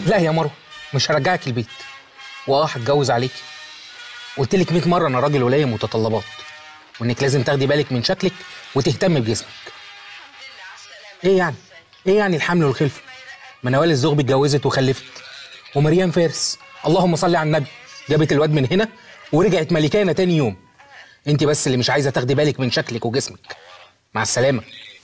لا يا مروه مش هرجعك البيت واه هتجوز عليك قلت لك 100 مره انا راجل ولاية متطلبات وانك لازم تاخدي بالك من شكلك وتهتمي بجسمك ايه يعني ايه يعني الحمل والخلفه ما نوال الزغبي اتجوزت وخلفت ومريم فارس اللهم صل على النبي جابت الواد من هنا ورجعت ملكانه تاني يوم انت بس اللي مش عايزه تاخدي بالك من شكلك وجسمك مع السلامه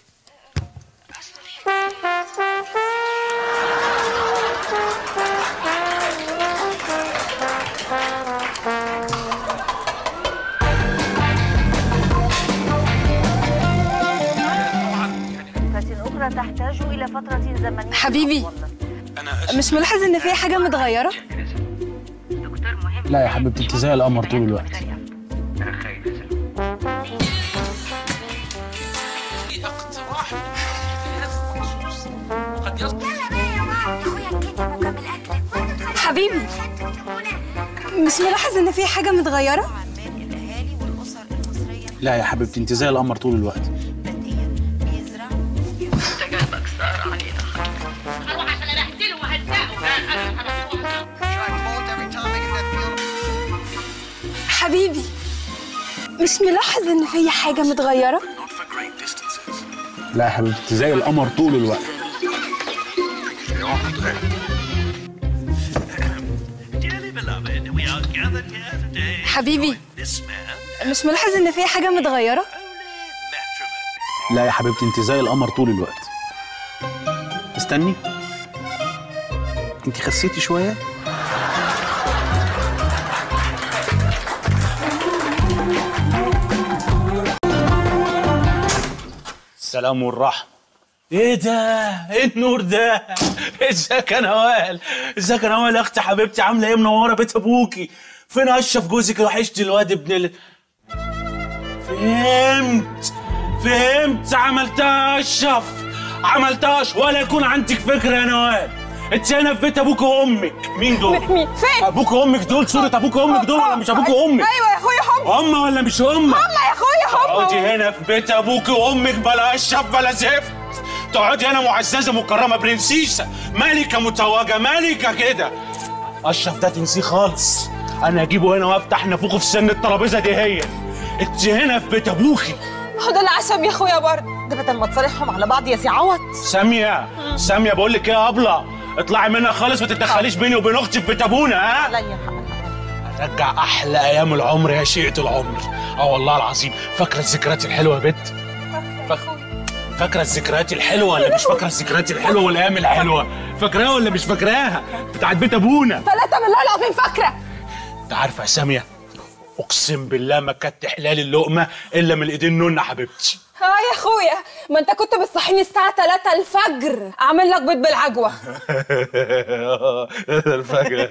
أخرى تحتاج إلى فترة زمنية حبيبي مش ملاحظ ان في حاجه متغيره لا يا حبيبتي انت زي القمر طول الوقت اقتراح هذا مخصوص وقد يصدق حبيبي مش ملاحظ ان في حاجه متغيره لا يا حبيبتي انت زي القمر طول الوقت حبيبي مش ملاحظ ان في حاجه متغيره لا يا حبيبتي انت زي القمر طول الوقت حبيبي مش ملاحظ ان في حاجه متغيره لا يا حبيبتي انت زي القمر طول الوقت استني انت خسيتي شويه السلام والرحمه ايه ده؟ ايه النور ده؟ ازيك يا نوال؟ ازيك يا نوال يا اختي حبيبتي عامله ايه منوره بيت ابوكي؟ فين اشرف جوزك وحشتي الواد ابن ال... فهمت فهمت عملتها اشرف عملتها أش- ولا يكون عندك فكره يا نوال انت هنا في بيت ابوك وامك مين دول؟ مين فين ابوك وامك دول صوره ابوك وامك دول ولا مش ابوك وامك؟ ايوه يا اخويا هم هم ولا مش هم؟ هم يا اخويا هم تقعدي هنا في بيت ابوك وامك بلا اشرف بلا زفت تقعدي هنا معززه مكرمه برنسيسه ملكه متوجه ملكه كده اشرف ده تنسيه خالص انا اجيبه هنا وافتح نافوخه في سن الترابيزه دي هي انت هنا في بيت ابوكي هو ده العشم يا اخويا برضه ده بدل ما تصالحهم على بعض يا سي عوض ساميه ساميه بقول لك ايه يا ابله اطلعي منها خالص ما تتدخليش بيني وبين اختي في بيت ابونا ها لا يا حق رجع احلى ايام العمر يا شيئه العمر اه والله العظيم فاكره الذكريات الحلوه يا بت فاك- فاكره الذكريات الحلوه ولا مش فاكره الذكريات الحلوه والايام الحلوه فاكراها ولا مش فاكراها بتاعت بيت ابونا ثلاثه بالله العظيم فاكره انت عارفه يا ساميه اقسم بالله ما كانت تحلالي اللقمه الا من ايدين نونا حبيبتي اه يا اخويا ما انت كنت بتصحيني الساعه 3 الفجر اعمل لك بيض بالعجوه الفجر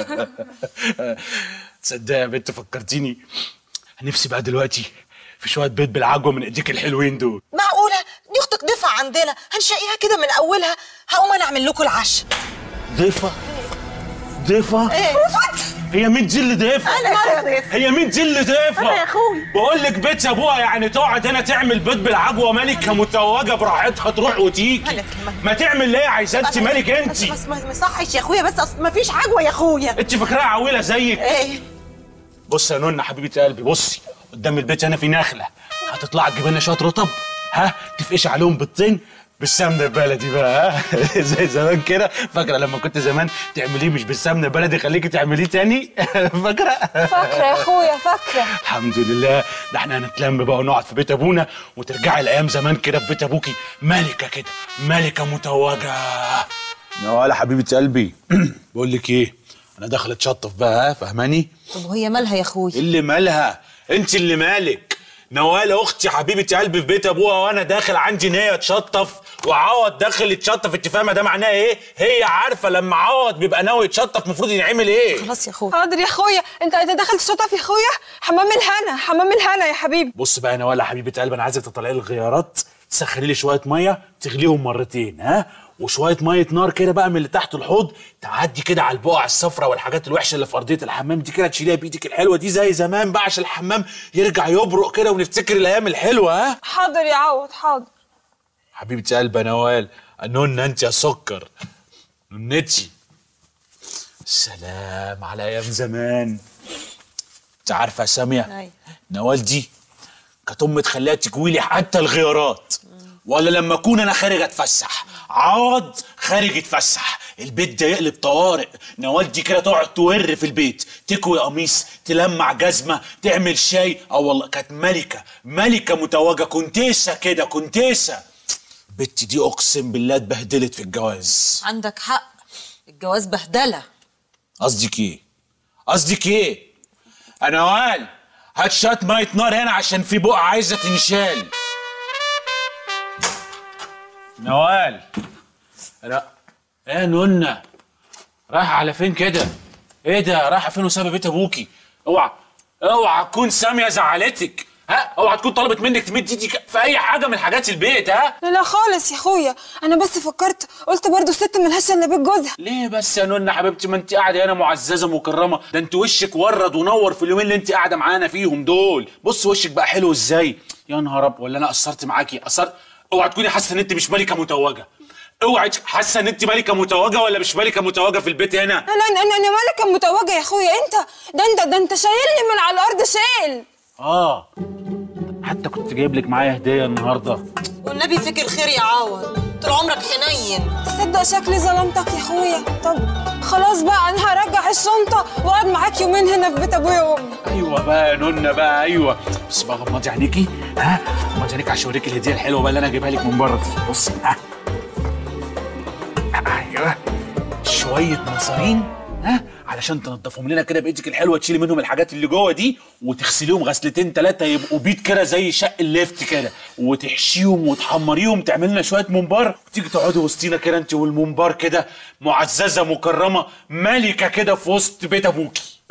تصدق يا بنت فكرتيني نفسي بقى دلوقتي في شويه بيض بالعجوه من ايديك الحلوين دول معقولة دي أختك ضيفة عندنا هنشقيها كده من أولها هقوم أنا أعمل لكم العشاء ضيفه ضيفه إيه هي مين دي اللي ضيفه أنا ضيفة هي مين دي اللي ضيفه أنا يا أخوي. بقول لك بيت ابوها يعني تقعد هنا تعمل بيض بالعجوه ملكه متوجه براحتها تروح وتيجي ملك، ملك. ما تعمل اللي هي عايزاه انت ملك انت بس بس ما صحش يا أخويا بس أصل مفيش عجوة يا أخويا انت فاكراها عويله زيك إيه بص يا نونا حبيبه قلبي بصي قدام البيت هنا في نخله هتطلع تجيب لنا شويه رطب ها تفقش عليهم بيضتين بالسمنه البلدي بقى ها زي زمان كده فاكره لما كنت زمان تعمليه مش بالسمنه البلدي خليكي تعمليه تاني فاكره فاكره يا اخويا فاكره الحمد لله ده احنا هنتلم بقى ونقعد في بيت ابونا وترجعي لايام زمان كده في بيت ابوكي ملكه كده ملكه متوجه نوال حبيبه قلبي بقول لك ايه انا داخل اتشطف بقى ها فاهماني طب وهي مالها يا أخويا اللي مالها انت اللي مالك نوال اختي حبيبه قلبي في بيت ابوها وانا داخل عندي ان هي تشطف وعوض داخل يتشطف انت فاهمه ده معناه ايه هي عارفه لما عوض بيبقى ناوي يتشطف المفروض يعمل ايه خلاص يا أخويا حاضر يا اخويا انت انت داخل تشطف يا اخويا حمام الهنا حمام الهنا يا حبيبي بص بقى يا نوال يا حبيبه قلبي انا عايزك تطلعي لي الغيارات تسخني لي شويه ميه تغليهم مرتين ها وشويه ميه نار كده بقى من اللي تحت الحوض تعدي كده على البقع الصفراء والحاجات الوحشه اللي في ارضيه الحمام دي كده تشيليها بايدك الحلوه دي زي زمان بقى عشان الحمام يرجع يبرق كده ونفتكر الايام الحلوه ها حاضر يا عوض حاضر حبيبة قلب يا نوال نون انت يا سكر نونتي سلام على ايام زمان انت عارفه يا ساميه أيوة. نوال دي كانت امي تخليها تكوي لي حتى الغيارات ولا لما اكون انا خارج اتفسح عوض خارج يتفسح البيت ده يقلب طوارئ نوال دي كده تقعد تور في البيت تكوي قميص تلمع جزمه تعمل شاي اه والله كانت ملكه ملكه متوجه كونتيسه كده كونتيسه البت دي اقسم بالله اتبهدلت في الجواز عندك حق الجواز بهدله قصدك ايه قصدك ايه انا نوال هات شات ميه نار هنا عشان في بقعه عايزه تنشال نوال لا ايه يا نونا رايحه على فين كده ايه ده رايحه فين وسابه بيت ابوكي اوعى اوعى تكون ساميه زعلتك ها اوعى تكون طلبت منك تمد ايدك في اي حاجه من حاجات البيت ها لا لا خالص يا اخويا انا بس فكرت قلت برضو الست ملهاش الا بيت جوزها ليه بس يا نونا حبيبتي ما انت قاعده هنا معززه مكرمه ده انت وشك ورد ونور في اليومين اللي انت قاعده معانا فيهم دول بص وشك بقى حلو ازاي يا نهار ابيض ولا انا قصرت معاكي قصرت اوعى تكوني حاسه ان انت مش ملكه متوجه اوعي تش- حاسه ان انت ملكه متوجه ولا مش ملكه متوجه في البيت هنا لا لا انا انا مالك متوجه يا اخويا انت ده انت ده انت شايلني من على الارض شايل اه حتى كنت جايب لك معايا هديه النهارده والنبي فيك الخير يا عوض طول عمرك حنين تصدق شكلي ظلمتك يا اخويا طب خلاص بقى انا هرجع الشنطه واقعد معاك يومين هنا في بيت ابويا وامي ايوه بقى يا نونا بقى ايوه بس بقى غمضي عينيكي ها غمضي عينيكي عشان اوريك الهديه الحلوه بقى اللي انا جايبها لك من بره دي بصي ها ايوه شويه مصارين ها علشان تنضفهم لنا كده بايدك الحلوه تشيلي منهم الحاجات اللي جوه دي وتغسليهم غسلتين ثلاثه يبقوا بيض كده زي شق الليفت كده وتحشيهم وتحمريهم تعمل لنا شويه ممبار وتيجي تقعدي وسطينا كده انت والممبار كده معززه مكرمه ملكه كده في وسط بيت ابوكي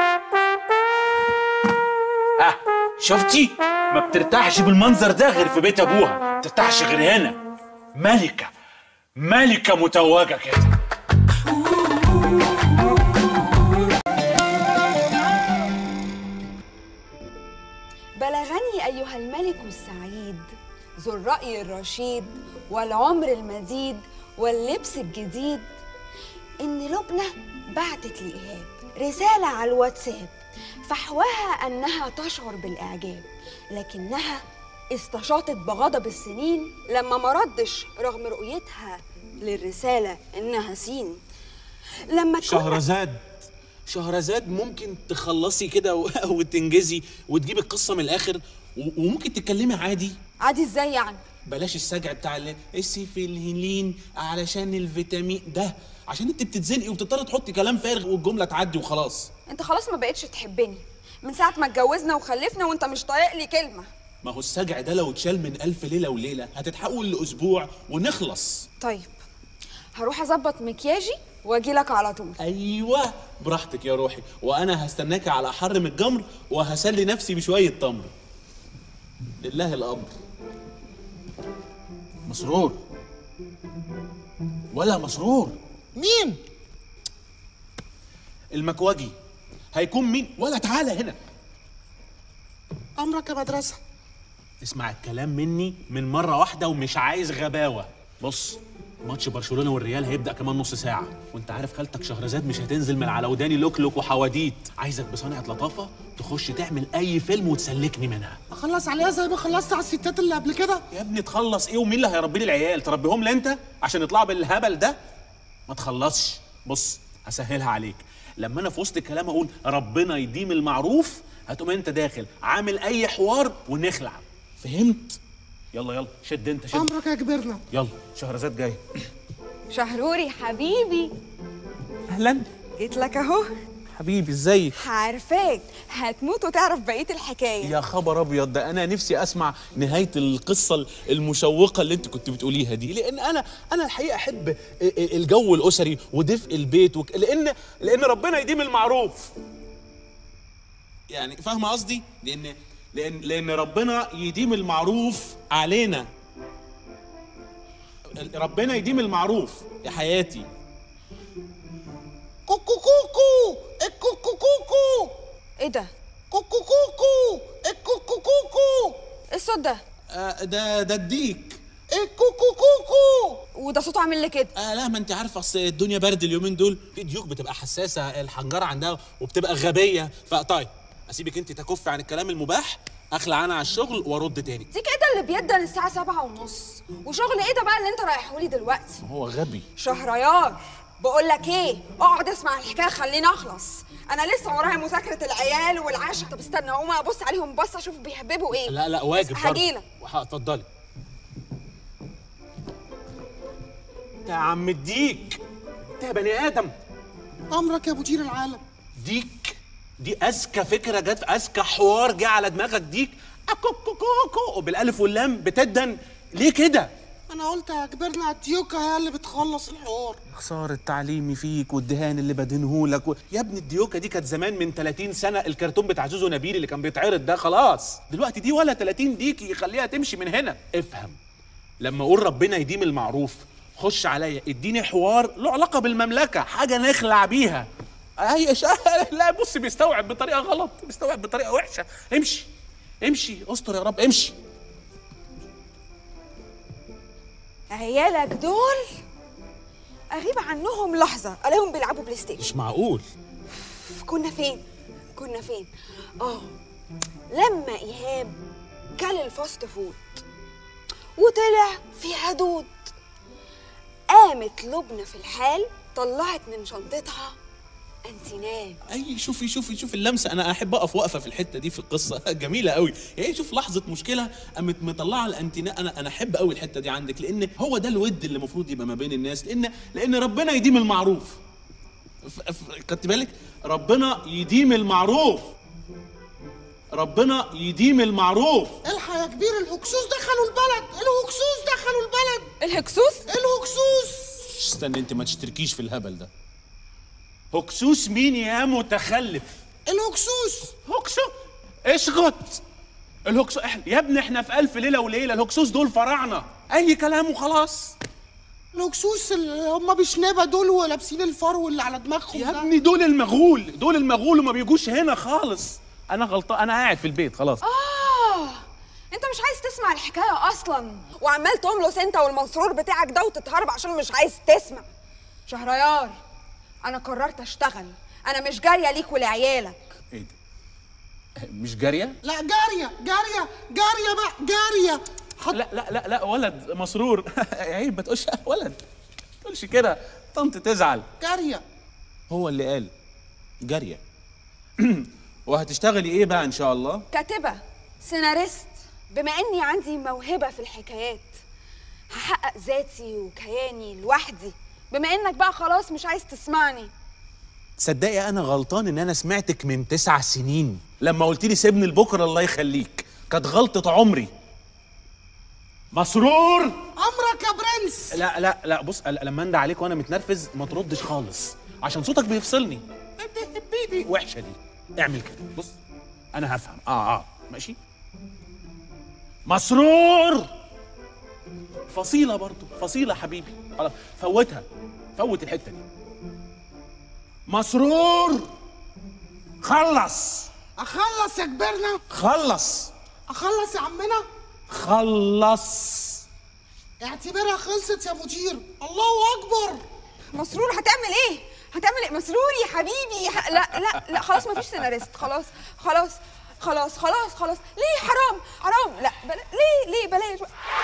ها شفتي ما بترتاحش بالمنظر ده غير في بيت ابوها ما بترتاحش غير هنا ملكه ملكه متوجه كده بلغني أيها الملك السعيد ذو الرأي الرشيد والعمر المديد واللبس الجديد إن لبنى بعتت لإيهاب رسالة على الواتساب فحواها أنها تشعر بالإعجاب لكنها استشاطت بغضب السنين لما ما ردش رغم رؤيتها للرسالة إنها سين لما تكون شهرزاد شهرزاد ممكن تخلصي كده و- وتنجزي وتجيبي القصه من الاخر و- وممكن تتكلمي عادي عادي إزاي يعني بلاش السجع بتاع ال- السيفلهلين علشان الفيتامين ده عشان انت بتتزنقي وبتضطري تحطي كلام فارغ والجمله تعدي وخلاص انت خلاص ما بقتش تحبني من ساعة ما اتجوزنا وخلفنا وانت مش طايق لي كلمة ما هو السجع ده لو اتشال من ألف ليلة وليلة هتتحول لأسبوع ونخلص طيب هروح اظبط مكياجي واجي لك على طول أيوة براحتك يا روحي وأنا هستناك على حر من الجمر وهسلي نفسي بشوية تمر لله الأمر مسرور ولا مسرور مين؟ المكواجي هيكون مين ولا تعالى هنا أمرك يا مدرسة اسمع الكلام مني من مرة واحدة ومش عايز غباوة بص ماتش برشلونة والريال هيبدأ كمان نص ساعة وانت عارف خالتك شهرزاد مش هتنزل من على وداني لوكلوك وحواديت عايزك بصنعة لطافة تخش تعمل أي فيلم وتسلكني منها أخلص عليها زي ما خلصت على الستات اللي قبل كده يا ابني تخلص ايه ومين اللي هيربي لي العيال تربيهم لي انت عشان يطلعوا بالهبل ده ما تخلصش بص هسهلها عليك لما انا في وسط الكلام اقول ربنا يديم المعروف هتقوم انت داخل عامل اي حوار ونخلع فهمت يلا يلا شد انت شد أمرك يا كبرنا يلا شهرزاد جاي شهروري حبيبي اهلا جيت لك اهو حبيبي ازيك عارفاك هتموت وتعرف بقيه الحكايه يا خبر ابيض ده انا نفسي اسمع نهايه القصه المشوقه اللي انت كنت بتقوليها دي لان انا انا الحقيقه احب الجو الاسري ودفء البيت وك... لان لان ربنا يديم المعروف يعني فاهمه قصدي لان لان لان ربنا يديم المعروف علينا ربنا يديم المعروف يا حياتي كوكو كوكو الكوكو كوكو ايه ده كوكو كوكو الكوكو كوكو ايه الصوت ده آه، ده ده الديك الكوكو كوكو وده صوته عامل لي كده آه لا ما انت عارفه اصل الدنيا برد اليومين دول في ديوك بتبقى حساسه الحنجره عندها وبتبقى غبيه فطيب اسيبك انت تكفي عن الكلام المباح اخلع انا على الشغل وارد تاني دي كده اللي بيدن الساعة سبعة ونص وشغل ايه ده بقى اللي انت رايحولي دلوقتي هو غبي شهريار بقول لك ايه اقعد اسمع الحكايه خليني اخلص انا لسه ورايا مذاكره العيال والعشاء طب استنى اقوم ابص عليهم بص اشوف بيحببوا ايه لا لا واجب برضه. هجيلك وح- اتفضلي يا عم الديك انت يا بني ادم امرك يا مدير العالم ديك دي اذكى فكره جت اذكى حوار جه على دماغك ديك اكوكوكوكو وبالالف واللام بتدن ليه كده انا قلت اجبرنا الديوكا هي اللي بتخلص الحوار خسارة تعليمي فيك والدهان اللي بدهنهولك و... يا ابني الديوكا دي كانت زمان من 30 سنة الكرتون بتاع زوزو نبيل اللي كان بيتعرض ده خلاص دلوقتي دي ولا 30 ديك يخليها تمشي من هنا افهم لما اقول ربنا يديم المعروف خش عليا اديني حوار له علاقة بالمملكة حاجة نخلع بيها اي ش... لا بص بيستوعب بطريقة غلط بيستوعب بطريقة وحشة امشي امشي استر يا رب امشي عيالك دول اغيب عنهم لحظه الاقيهم بيلعبوا بلاي ستيشن مش معقول كنا فين كنا فين اه لما ايهاب كل الفاست فود وطلع في حدود قامت لبنى في الحال طلعت من شنطتها انتيناب اي شوفي شوفي شوفي اللمسه انا احب اقف واقفه في الحته دي في القصه جميله قوي يعني شوف لحظه مشكله قامت مطلعه الانتينا انا انا احب قوي الحته دي عندك لان هو ده الود اللي المفروض يبقى ما بين الناس لان لان ربنا يديم المعروف ف- ف- خدت بالك ربنا يديم المعروف ربنا يديم المعروف الحق يا كبير الهكسوس دخلوا البلد الهكسوس دخلوا البلد الهكسوس الهكسوس استنى انت ما تشتركيش في الهبل ده هكسوس مين يا متخلف الهكسوس هكسو اسكت الهكسو احنا يا ابني احنا في الف ليله وليله الهكسوس دول فراعنه اي كلام وخلاص الهكسوس اللي هم بشنبه دول ولابسين الفرو اللي على دماغهم يا ده. ابني دول المغول دول المغول وما بيجوش هنا خالص انا غلطان انا قاعد في البيت خلاص اه انت مش عايز تسمع الحكايه اصلا وعمال تملص انت والمسرور بتاعك ده وتتهرب عشان مش عايز تسمع شهريار انا قررت اشتغل انا مش جاريه ليك ولعيالك ايه ده مش جاريه لا جاريه جاريه جاريه بقى جاريه حط لا لا لا لا ولد مسرور عيب ما تقولش ولد ما تقولش كده طنط تزعل جاريه هو اللي قال جاريه وهتشتغلي ايه بقى ان شاء الله كاتبه سيناريست بما اني عندي موهبه في الحكايات هحقق ذاتي وكياني لوحدي بما انك بقى خلاص مش عايز تسمعني تصدقي انا غلطان ان انا سمعتك من تسع سنين لما قلت لي سيبني لبكره الله يخليك كانت غلطه عمري مسرور امرك يا برنس لا لا لا بص ل- لما اندى عليك وانا متنرفز ما تردش خالص عشان صوتك بيفصلني بيبي وحشه دي اعمل كده بص انا هفهم اه اه ماشي مسرور فصيله برضو فصيله حبيبي خلاص فوتها فوت الحته دي مسرور خلص اخلص يا كبرنا خلص اخلص يا عمنا خلص اعتبرها خلصت يا مدير الله اكبر مسرور هتعمل ايه هتعمل ايه مسرور يا حبيبي ح... لا لا لا خلاص مفيش سيناريست خلاص خلاص خلاص خلاص خلاص ليه حرام حرام لا بلا... ليه ليه بلاش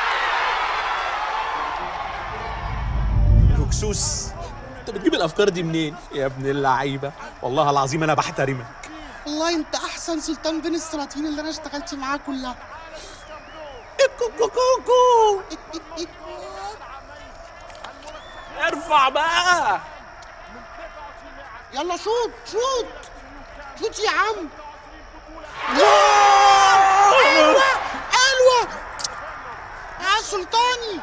هكسوس انت بتجيب الافكار دي منين يا ابن اللعيبه والله العظيم انا بحترمك والله انت احسن سلطان بين السلاطين اللي انا اشتغلت معاه كلها كوكو ارفع بقى يلا شوط شوط شوط يا عم ايوه ايوه يا سلطاني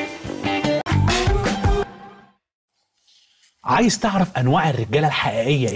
عايز تعرف انواع الرجاله الحقيقيه ايه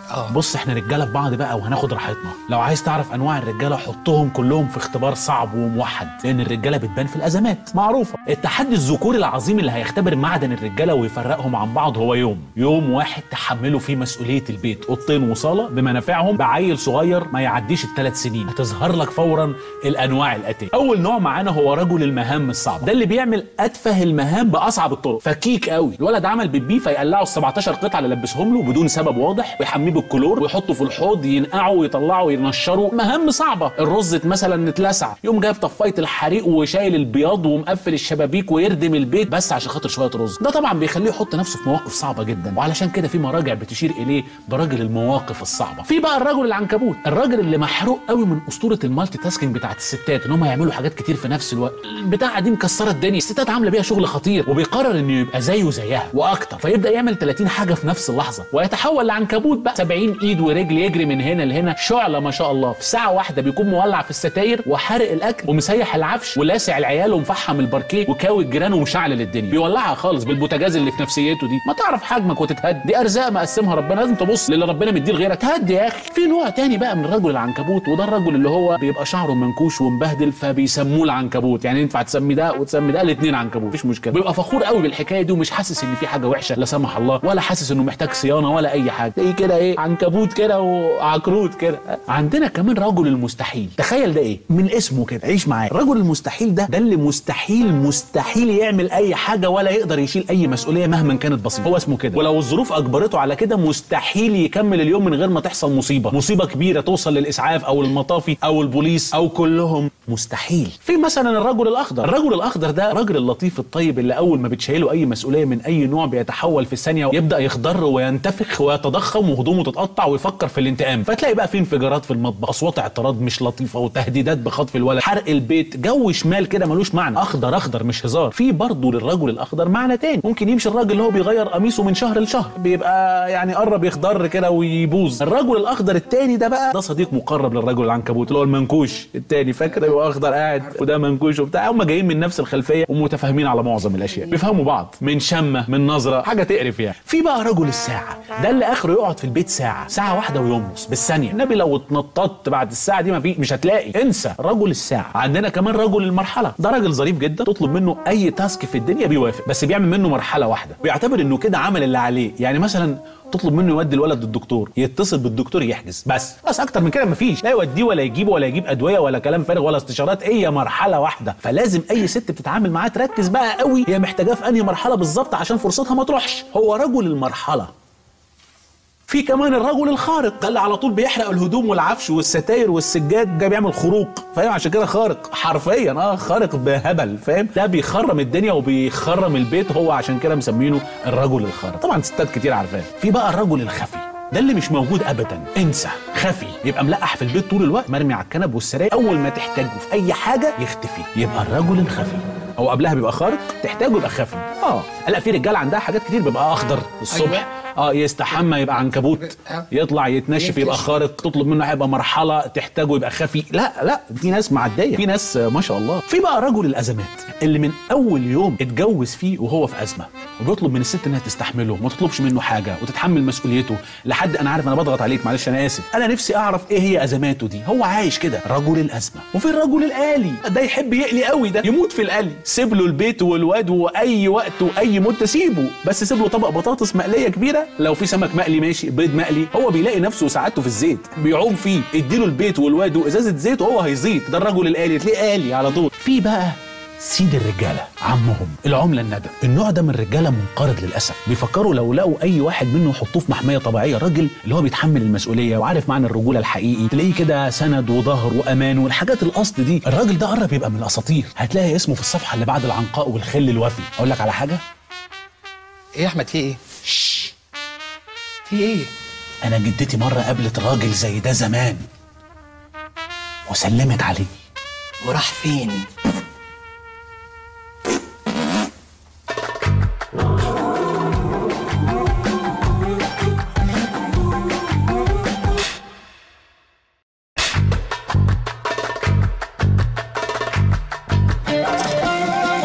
اه بص احنا رجاله في بعض بقى وهناخد راحتنا لو عايز تعرف انواع الرجاله حطهم كلهم في اختبار صعب وموحد لان الرجاله بتبان في الازمات معروفه التحدي الذكوري العظيم اللي هيختبر معدن الرجاله ويفرقهم عن بعض هو يوم يوم واحد تحملوا فيه مسؤوليه البيت اوضتين وصاله بمنافعهم بعيل صغير ما يعديش الثلاث سنين هتظهر لك فورا الانواع الاتيه اول نوع معانا هو رجل المهام الصعبه ده اللي بيعمل اتفه المهام باصعب الطرق فكيك قوي الولد عمل بيبي فيقلعوا ال 17 قطعه اللي لبسهم له بدون سبب واضح ويحميه بالكلور ويحطه في الحوض ينقعه ويطلعه وينشره مهام صعبه الرز مثلا اتلسع يقوم جايب طفايه الحريق وشايل البياض ومقفل الشبابيك ويردم البيت بس عشان خاطر شويه رز ده طبعا بيخليه يحط نفسه في مواقف صعبه جدا وعلشان كده في مراجع بتشير اليه برجل المواقف الصعبه في بقى الرجل العنكبوت الراجل اللي محروق قوي من اسطوره المالتي تاسكينج بتاعت الستات ان هم يعملوا حاجات كتير في نفس الوقت البتاعه دي مكسره الدنيا الستات عامله بيها شغل خطير وبيقرر انه يبقى زيه زيها واكتر فيبدا يعمل 30 حاجه في نفس اللحظه ويتحول لعنكبوت بقى 70 ايد ورجل يجري من هنا لهنا شعله ما شاء الله في ساعه واحده بيكون مولع في الستاير وحارق الاكل ومسيح العفش ولاسع العيال ومفحم الباركيه وكاوي الجيران ومشعلل الدنيا بيولعها خالص بالبوتاجاز اللي في نفسيته دي ما تعرف حجمك وتتهد دي ارزاق مقسمها ربنا لازم تبص للي ربنا مديه لغيرك تهدي يا اخي في نوع تاني بقى من الرجل العنكبوت وده الرجل اللي هو بيبقى شعره منكوش ومبهدل فبيسموه العنكبوت يعني ينفع تسمي ده وتسمي ده الاثنين عنكبوت مفيش مشكله بيبقى فخور قوي بالحكايه دي ومش حاسس ان في حاجه وحشه لا سمح الله ولا حاسس انه محتاج صيانه ولا اي حاجه تلاقيه كده ايه عنكبوت كده وعكروت كده عندنا كمان رجل المستحيل تخيل ده ايه من اسمه كده عيش معايا الرجل المستحيل ده ده اللي مستحيل مستحيل يعمل اي حاجه ولا يقدر يشيل اي مسؤوليه مهما كانت بسيطه هو اسمه كده ولو الظروف اجبرته على كده مستحيل يكمل اليوم من غير ما تحصل مصيبه مصيبه كبيره توصل للاسعاف او المطافي او البوليس او كلهم مستحيل في مثلا الرجل الاخضر الرجل الاخضر ده راجل اللطيف الطيب اللي اول ما بتشيله اي مسؤوليه من اي نوع بيتحول في ثانيه ويبدا يخضر وينتفخ ويتضخم وهدومه تتقطع ويفكر في الانتقام فتلاقي بقى في انفجارات في المطبخ اصوات اعتراض مش لطيفه وتهديدات بخطف الولد حرق البيت جو شمال كده ملوش معنى اخضر اخضر مش هزار في برضه للرجل الاخضر معنى تاني ممكن يمشي الراجل اللي هو بيغير قميصه من شهر لشهر بيبقى يعني قرب يخضر كده ويبوظ الرجل الاخضر التاني ده بقى ده صديق مقرب للرجل العنكبوت اللي هو المنكوش التاني فاكر يبقى اخضر قاعد وده منكوش وبتاع هم جايين من نفس الخلفيه ومتفاهمين على معظم الاشياء بيفهموا بعض من شمه من نظره حاجه تقرف يعني في بقى رجل الساعه ده اللي اخره يقعد في البيت ساعه ساعه واحده ويمص بالثانيه النبي لو اتنططت بعد الساعه دي ما في مش هتلاقي انسى رجل الساعه عندنا كمان رجل المرحله ده راجل ظريف جدا تطلب منه اي تاسك في الدنيا بيوافق بس بيعمل منه مرحله واحده بيعتبر انه كده عمل اللي عليه يعني مثلا تطلب منه يودي الولد للدكتور يتصل بالدكتور يحجز بس بس اكتر من كده مفيش لا يوديه ولا يجيبه ولا يجيب ادويه ولا كلام فارغ ولا استشارات هي مرحله واحده فلازم اي ست بتتعامل معاه تركز بقى قوي هي محتاجاه في انهي مرحله بالظبط عشان فرصتها ما تروحش هو رجل المرحله في كمان الرجل الخارق ده اللي على طول بيحرق الهدوم والعفش والستاير والسجاد ده بيعمل خروق فاهم عشان كده خارق حرفيا اه خارق بهبل فاهم ده بيخرم الدنيا وبيخرم البيت هو عشان كده مسمينه الرجل الخارق طبعا ستات كتير عارفاه في بقى الرجل الخفي ده اللي مش موجود ابدا انسى خفي يبقى ملقح في البيت طول الوقت مرمي على الكنب والسراير اول ما تحتاجه في اي حاجه يختفي يبقى الرجل الخفي او قبلها بيبقى خارق تحتاجه يبقى خفي اه لا في رجاله عندها حاجات كتير بيبقى اخضر الصبح اه يستحمى يبقى عنكبوت يطلع يتنشف يبقى خارق تطلب منه هيبقى مرحله تحتاجه يبقى خفي لا لا في ناس معديه في ناس آه، ما شاء الله في بقى رجل الازمات اللي من اول يوم اتجوز فيه وهو في ازمه وبيطلب من الست انها تستحمله وما تطلبش منه حاجه وتتحمل مسؤوليته لحد انا عارف انا بضغط عليك معلش انا اسف انا نفسي اعرف ايه هي ازماته دي هو عايش كده رجل الازمه وفي الرجل الالي ده يحب يقلي قوي ده يموت في القلي سيب له البيت والواد واي وقت واي مده سيبه بس سيب له طبق بطاطس مقليه كبيره لو في سمك مقلي ماشي بيض مقلي هو بيلاقي نفسه وسعادته في الزيت بيعوم فيه اديله البيت والواد وازازه زيت وهو هيزيط ده الرجل الالي تلاقيه الي على طول في بقى سيد الرجاله عمهم العمله الندى النوع ده من الرجاله منقرض للاسف بيفكروا لو لقوا اي واحد منه يحطوه في محميه طبيعيه راجل اللي هو بيتحمل المسؤوليه وعارف معنى الرجوله الحقيقي تلاقيه كده سند وظهر وامان والحاجات الاصل دي الراجل ده قرب يبقى من الاساطير هتلاقي اسمه في الصفحه اللي بعد العنقاء والخل الوفي اقول لك على حاجه ايه يا احمد في ايه في ايه انا جدتي مره قابلت راجل زي ده زمان وسلمت عليه وراح فين